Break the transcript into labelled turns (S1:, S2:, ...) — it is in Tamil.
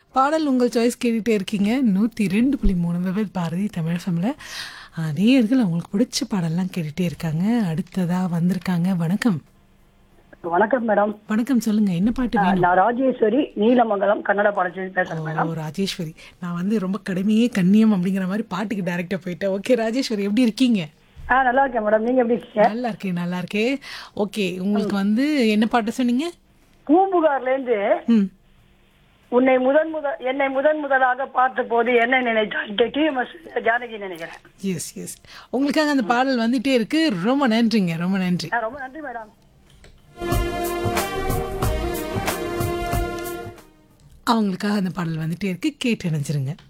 S1: பாடல் உங்கள் சாய்ஸ் கேட்டுகிட்டே இருக்கீங்க நூற்றி ரெண்டு புள்ளி மூணு வெவ்வேறு பாரதி தமிழ் ஃபம்ல நேயர்கள் அவங்களுக்கு பிடிச்ச பாடல்லாம் கேட்டுகிட்டே இருக்காங்க அடுத்ததாக வந்திருக்காங்க வணக்கம்
S2: வணக்கம் மேடம்
S1: வணக்கம் சொல்லுங்க என்ன பாட்டு வேணும்
S2: நான் ராஜேஸ்வரி நீலமங்கலம் கன்னட பாடத்தில் பேசுறேன் மேடம்
S1: ஓ ராஜேஸ்வரி நான் வந்து ரொம்ப கடுமையே கண்ணியம் அப்படிங்கிற மாதிரி பாட்டுக்கு டைரக்டாக போயிட்டேன் ஓகே ராஜேஸ்வரி எப்படி இருக்கீங்க
S2: ஆ நல்லா இருக்கேன் மேடம் நீங்க எப்படி இருக்கீங்க
S1: நல்லா இருக்கேன் நல்லா இருக்கேன் ஓகே உங்களுக்கு வந்து என்ன பாட்டு சொன்னீங்க
S2: பூம்புகார்ல இருந்து
S1: ம்
S2: உன்னை முதன் முதல் என்னை முதன் முதலாக பார்த்த போது என்ன நினைத்தால் டிஎம்எஸ் ஜானகி நினைக்கிறேன்
S1: எஸ் எஸ் உங்களுக்காக அந்த பாடல் வந்துட்டே இருக்கு ரொம்ப நன்றிங்க ரொம்ப நன்றி
S2: ஆ, ரொம்ப நன்றி மேடம்
S1: அவங்களுக்காக அந்த பாடல் வந்துட்டே இருக்கு கேட்டு நினைச்சிருங்க